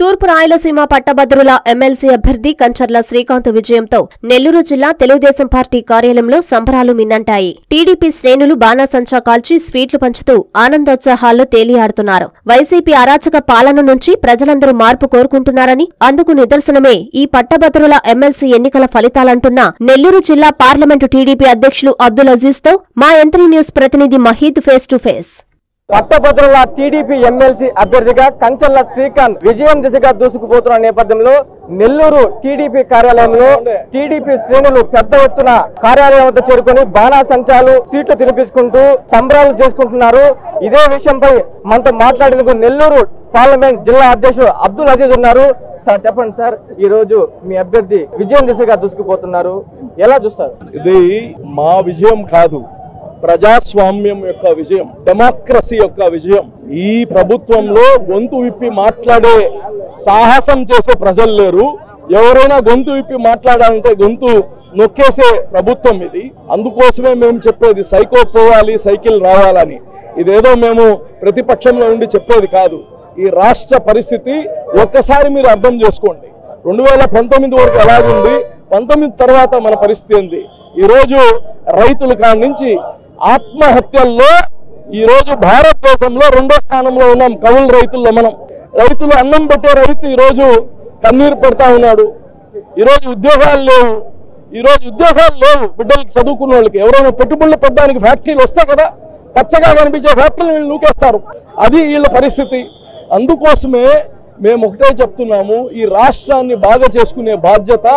తూర్పు రాయలసీమ పట్టభద్రుల ఎమ్మెల్సీ అభ్యర్థి కంచర్ల శ్రీకాంత్ విజయంతో నెల్లూరు జిల్లా తెలుగుదేశం పార్టీ కార్యాలయంలో సంబరాలు మిన్నంటాయి టీడీపీ శ్రేణులు బాణాసంచా కాల్చి స్వీట్లు పంచుతూ ఆనందోత్సాహాల్లో తేలియాడుతున్నారు వైసీపీ అరాచక పాలన నుంచి ప్రజలందరూ మార్పు కోరుకుంటున్నారని అందుకు నిదర్శనమే ఈ పట్టభద్రుల ఎమ్మెల్సీ ఎన్నికల ఫలితాలంటున్న నెల్లూరు జిల్లా పార్లమెంటు టీడీపీ అధ్యక్షులు అబ్దుల్ అజీజ్ తో మా ఎంత్రీ న్యూస్ ప్రతినిధి మహీద్ ఫేస్ టు ఫేస్ పట్టభద్రుల టీడీపీ ఎమ్మెల్సీ అభ్యర్థిగా కంచర్ల శ్రీకాంత్ విజయం దిశగా దూసుకుపోతున్న నేపథ్యంలో నెల్లూరు టీడీపీ కార్యాలయంలో టీడీపీ శ్రేణులు పెద్ద ఎత్తున కార్యాలయం వద్ద చేరుకొని బాణాసంచాలు సీట్లు తినిపించుకుంటూ సంబరాలు చేసుకుంటున్నారు ఇదే విషయంపై మనతో మాట్లాడేందుకు నెల్లూరు పార్లమెంట్ జిల్లా అధ్యక్షుడు అబ్దుల్ అజీజ్ ఉన్నారు సార్ చెప్పండి సార్ ఈ రోజు మీ అభ్యర్థి విజయం దిశగా దూసుకుపోతున్నారు ఎలా చూస్తారు ఇది మా విజయం కాదు ప్రజాస్వామ్యం యొక్క విజయం డెమోక్రసీ యొక్క విజయం ఈ ప్రభుత్వంలో గొంతు విప్పి మాట్లాడే సాహసం చేసే ప్రజలు లేరు ఎవరైనా గొంతు విప్పి మాట్లాడాలంటే గొంతు నొక్కేసే ప్రభుత్వం ఇది అందుకోసమే మేము చెప్పేది సైకో పోవాలి సైకిల్ రావాలని ఇదేదో మేము ప్రతిపక్షంలో ఉండి చెప్పేది కాదు ఈ రాష్ట్ర పరిస్థితి ఒక్కసారి మీరు అర్థం చేసుకోండి రెండు వేల పంతొమ్మిది వరకు ఎలాగుంది పంతొమ్మిది తర్వాత మన పరిస్థితి ఏంది ఈరోజు రైతుల కాడి నుంచి ఆత్మహత్యల్లో ఈరోజు భారతదేశంలో రెండో స్థానంలో ఉన్నాం కవులు రైతుల్లో మనం రైతులు అన్నం పెట్టే రైతు ఈరోజు కన్నీరు పెడతా ఉన్నాడు ఈరోజు ఉద్యోగాలు లేవు ఈరోజు ఉద్యోగాలు లేవు బిడ్డలకి చదువుకున్న వాళ్ళకి ఎవరైనా పెట్టుబడులు పెట్టడానికి ఫ్యాక్టరీలు వస్తాయి కదా పచ్చగా కనిపించే ఫ్యాక్టరీలు వీళ్ళు నూకేస్తారు అది వీళ్ళ పరిస్థితి అందుకోసమే మేము ఒకటే చెప్తున్నాము ఈ రాష్ట్రాన్ని బాగా చేసుకునే బాధ్యత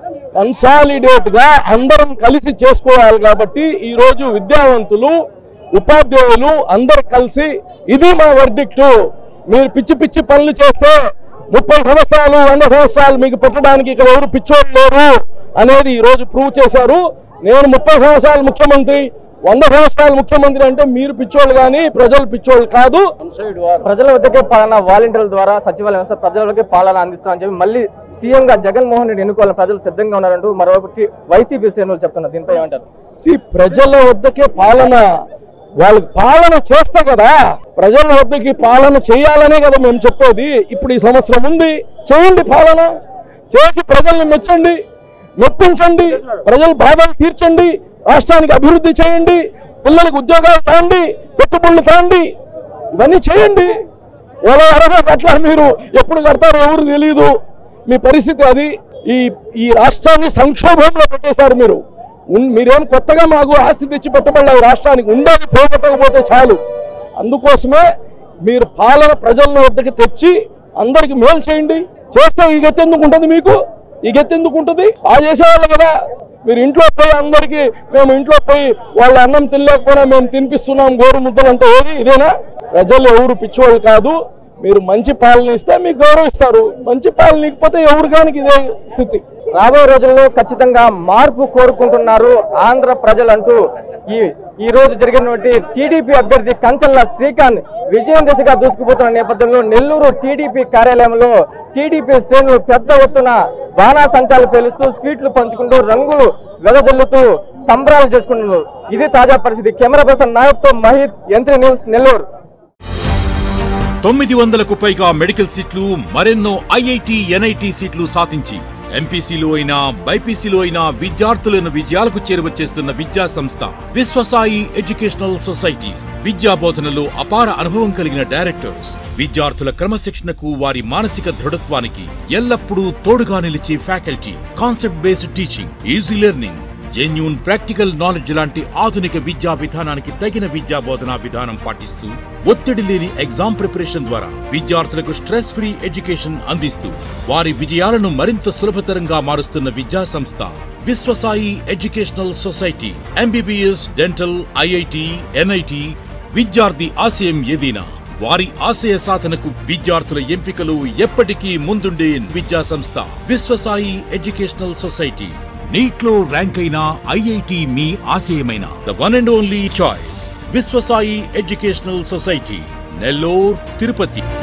కన్సాలిడేట్ గా అందరం కలిసి చేసుకోవాలి కాబట్టి ఈ రోజు విద్యావంతులు ఉపాధ్యాయులు అందరు కలిసి ఇది మా వర్డిక్టు మీరు పిచ్చి పిచ్చి పనులు చేస్తే ముప్పై సంవత్సరాలు వంద సంవత్సరాలు మీకు పెట్టడానికి ఇక్కడ ఎవరు పిచ్చోళ్ళు లేరు అనేది ఈ రోజు ప్రూవ్ చేశారు నేను ముప్పై సంవత్సరాలు ముఖ్యమంత్రి వంద సంవత్సరాలు ముఖ్యమంత్రి అంటే మీరు పిచ్చోళ్ళు కానీ ప్రజలు పిచ్చోళ్ళు కాదు ప్రజల వద్దకే పాలన వాలంటీర్ల ద్వారా సచివాలయ వ్యవస్థ ప్రజలకే పాలన అందిస్తామని చెప్పి మళ్ళీ సీఎం గా జగన్మోహన్ రెడ్డి ఎన్నుకోవాలని ప్రజలు సిద్ధంగా ఉన్నారంటూ మరోవైపు టీ- వైసీపీ శ్రేణులు చెప్తున్నారు దీనిపై ఏమంటారు See, ప్రజల వద్దకే పాలన వాళ్ళకి పాలన చేస్తే కదా ప్రజల వద్దకి పాలన చేయాలనే కదా మేము చెప్పేది ఇప్పుడు ఈ సంవత్సరం ఉంది చేయండి పాలన చేసి ప్రజల్ని మెచ్చండి మెప్పించండి ప్రజల బాధలు తీర్చండి రాష్ట్రానికి అభివృద్ధి చేయండి పిల్లలకు ఉద్యోగాలు తాండి పెట్టుబడులు తాండి ఇవన్నీ చేయండి ఎలా అరవై కట్ల మీరు ఎప్పుడు కడతారో ఎవరు తెలియదు మీ పరిస్థితి అది ఈ ఈ రాష్ట్రాన్ని సంక్షోభంలో పెట్టేశారు మీరు ఉన్- మీరేం కొత్తగా మాకు ఆస్తి తెచ్చి పెట్టబడలేదు రాష్ట్రానికి ఉండేది పోగొట్టకపోతే చాలు అందుకోసమే మీరు పాలన ప్రజల వద్దకి తెచ్చి అందరికి మేలు చేయండి చేస్తే ఈ గతి ఎందుకు ఉంటుంది మీకు ఈ గతి ఎందుకు ఉంటుంది ఆ చేసేవాళ్ళు కదా మీరు ఇంట్లో పోయి అందరికి మేము ఇంట్లో పోయి వాళ్ళ అన్నం తినలేకపోయినా మేము తినిపిస్తున్నాం గోరు ముద్దలు అంటే ఏది ఇదేనా ప్రజలు ఎవరు పిచ్చివాళ్ళు కాదు మీరు మంచి పాలన ఇస్తే మీకు గౌరవిస్తారు మంచి పాలన ఇకపోతే ఎవరికానికి ఇదే స్థితి రాబోయే రోజుల్లో ఖచ్చితంగా మార్పు కోరుకుంటున్నారు ఆంధ్ర ప్రజలంటూ ఈ ఈ రోజు జరిగినటువంటి టీడీపీ అభ్యర్థి కంచల్ల శ్రీకాంత్ విజయం దిశగా దూసుకుపోతున్న నేపథ్యంలో నెల్లూరు టీడీపీ కార్యాలయంలో టీడీపీ శ్రేణులు పెద్ద ఎత్తున బాణాసంచాలు పేలుస్తూ స్వీట్లు పంచుకుంటూ రంగులు వెదజల్లుతూ సంబరాలు చేసుకుంటున్నారు ఇది తాజా పరిస్థితి కెమెరా పర్సన్ నాయక్తో మహిత్ యంత్రి న్యూస్ నెల్లూరు తొమ్మిది వందలకు పైగా మెడికల్ సీట్లు మరెన్నో ఐఐటి ఎన్ఐటి సీట్లు సాధించి ఎంపీసీలో అయినా బైపీసీలో అయినా విద్యార్థులను విజయాలకు చేరువచేస్తున్న విద్యా సంస్థ విశ్వసాయి ఎడ్యుకేషనల్ సొసైటీ విద్యా బోధనలో అపార అనుభవం కలిగిన డైరెక్టర్స్ విద్యార్థుల క్రమశిక్షణకు వారి మానసిక దృఢత్వానికి ఎల్లప్పుడూ తోడుగా నిలిచే faculty concept based teaching easy learning genuine practical knowledge లాంటి ఆధునిక విద్యా విధానానికి తగిన విద్యా బోధనా విధానం పాటిస్తూ ఒత్తిడి లేని ఎగ్జామ్ ప్రిపరేషన్ ద్వారా విద్యార్థులకు స్ట్రెస్ ఫ్రీ ఎడ్యుకేషన్ అందిస్తూ వారి విజయాలను మరింత సులభతరంగా మారుస్తున్న విద్యా సంస్థ Vishwasai educational society MBBS dental IIT NIT విద్యార్థి ఆశయం ఏదైనా వారి ఆశయ సాధనకు విద్యార్థుల ఎంపికలు ఎప్పటికీ ముందుండే విద్యా సంస్థ విశ్వసాయి ఎడ్యుకేషనల్ సొసైటీ నీట్లో ర్యాంక్ అయిన ఐఐటి మీ ఆశయమైన the one and only choice Vishwasai educational society Nellore Tirupati